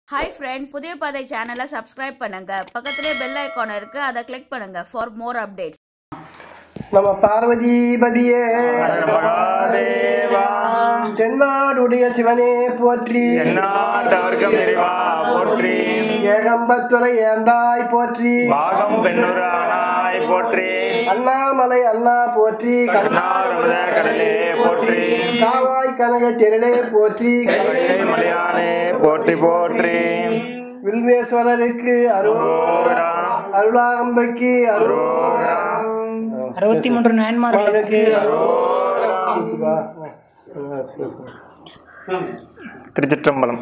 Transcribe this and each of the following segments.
Hi friends புதிய பாதை சேனலை சப்ஸ்கிரைப் பண்ணுங்க பக்கத்துலேயே பெல் ஐக்கான் இருக்கு அதை கிளிக் பண்ணுங்க ஃபார் மோர் அப்டேட்ஸ் நம பார்வதிபதியே மகாதேவா தென்னாடுடைய சிவனே போற்றி எந்நாட்டவர்க்கும் இறைவா போற்றி ஏகம்பத்துறை ஏந்தாய் போற்றி பாகம் பெண்ணுரு ஆனாய் போற்றி அண்ணாமலை அண்ணா போற்றி கண்ணாரமுத கடலே போற்றி காவாய் கனக திரளே போற்றி கைலை மலையானே போற்றி போற்றி வில்வேஸ்வரருக்கு அருளோரா அருளாம்பைக்கு அருளோரா அறுபத்தி மூன்று நாயன்மார்களுக்கு சிவா. திருச்சிற்றம்பலம்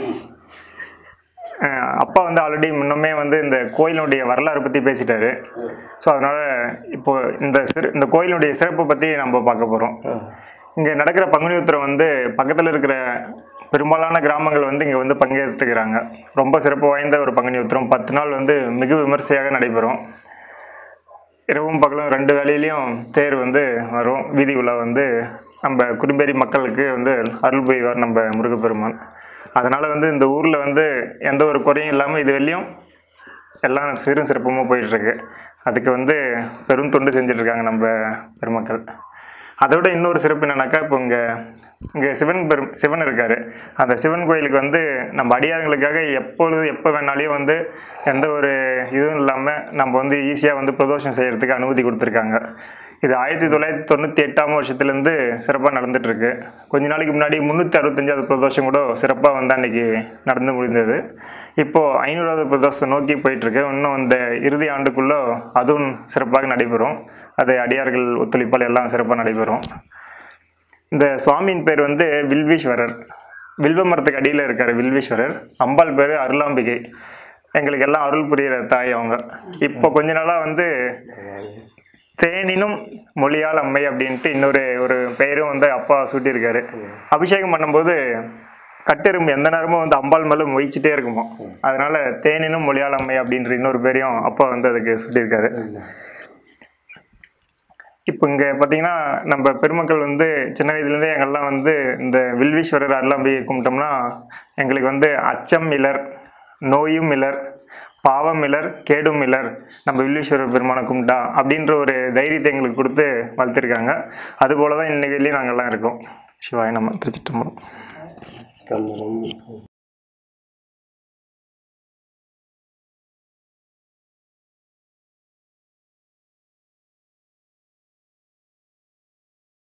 அஹ் அப்பா வந்து ஆல்ரெடி முன்னமே வந்து இந்த கோயிலுடைய வரலாறு பற்றி பேசிட்டாரு ஸோ அதனால் இப்போ இந்த சிறு இந்த கோயிலுடைய சிறப்பை பற்றி நம்ம பார்க்க போகிறோம் இங்கே நடக்கிற பங்குனி உத்திரம் வந்து பக்கத்தில் இருக்கிற பெரும்பாலான கிராமங்கள் வந்து இங்கே வந்து பங்கேற்றுக்கிறாங்க ரொம்ப சிறப்பு வாய்ந்த ஒரு பங்குனி உத்திரம் பத்து நாள் வந்து மிக விமர்சையாக நடைபெறும் இரவும் பகலும் ரெண்டு வேலையிலையும் தேர் வந்து வரும் வீதி உலா வந்து நம்ம குடிம்பேரி மக்களுக்கு வந்து அருள் புரிவார் நம்ம முருகப்பெருமான் அதனால் வந்து இந்த ஊரில் வந்து எந்த ஒரு குறையும் இல்லாமல் இது வெளியும் எல்லாம் சிறு சிறப்புமாக போயிட்டுருக்கு அதுக்கு வந்து பெரும் தொண்டு செஞ்சிட்ருக்காங்க நம்ம பெருமக்கள் அதோட இன்னொரு சிறப்பு என்னன்னாக்கா இப்போ இங்கே இங்கே சிவன் பெரும் சிவன் இருக்கார் அந்த சிவன் கோயிலுக்கு வந்து நம்ம அடியார்களுக்காக எப்பொழுது எப்போ வேணாலையும் வந்து எந்த ஒரு இதுவும் இல்லாமல் நம்ம வந்து ஈஸியாக வந்து பிரதோஷம் செய்கிறதுக்கு அனுமதி கொடுத்துருக்காங்க இது ஆயிரத்தி தொள்ளாயிரத்தி தொண்ணூற்றி எட்டாம் வருஷத்துலேருந்து சிறப்பாக நடந்துகிட்ருக்கு கொஞ்ச நாளைக்கு முன்னாடி முந்நூற்றி அறுபத்தஞ்சாவது பிரதோஷம் கூட சிறப்பாக வந்து அன்றைக்கி நடந்து முடிந்தது இப்போது ஐநூறாவது பிரதோஷம் நோக்கி போயிட்டுருக்கு இன்னும் இந்த இறுதி ஆண்டுக்குள்ளே அதுவும் சிறப்பாக நடைபெறும் அது அடியார்கள் ஒத்துழைப்பால் எல்லாம் சிறப்பாக நடைபெறும் இந்த சுவாமியின் பேர் வந்து வில்வீஸ்வரர் வில்வ மரத்துக்கு அடியில் இருக்கார் வில்வீஸ்வரர் அம்பாள் பேர் அருளாம்பிகை எங்களுக்கு எல்லாம் அருள் புரிகிற தாய் அவங்க இப்போ கொஞ்ச நாளாக வந்து தேனினும் மொழியால் அம்மை அப்படின்ட்டு இன்னொரு ஒரு பெயரும் வந்து அப்பா சூட்டியிருக்காரு அபிஷேகம் பண்ணும்போது கட்டெரும்பு எந்த நேரமும் வந்து அம்பாள் மேலே மொய்ச்சிட்டே இருக்குமோ அதனால தேனினும் மொழியால் அம்மை அப்படின்ற இன்னொரு பேரையும் அப்பா வந்து அதுக்கு சூட்டியிருக்காரு இப்போ இங்கே பார்த்தீங்கன்னா நம்ம பெருமக்கள் வந்து சின்ன வயதுலேருந்தே எங்கெல்லாம் வந்து இந்த வில்வீஸ்வரர் அருளாம்பிகை கும்பிட்டோம்னா எங்களுக்கு வந்து அச்சம் இலர் நோயும் இலர் பாவம் இலர் கேடும் இலர் நம்ம வில்வீஸ்வரர் பெருமானை கும்பிட்டா அப்படின்ற ஒரு தைரியத்தை எங்களுக்கு கொடுத்து வளர்த்துருக்காங்க அதுபோல தான் இன்னைக்கு நாங்கள்லாம் இருக்கோம் சிவாய் நம்ம திருச்சிட்டம்பலம்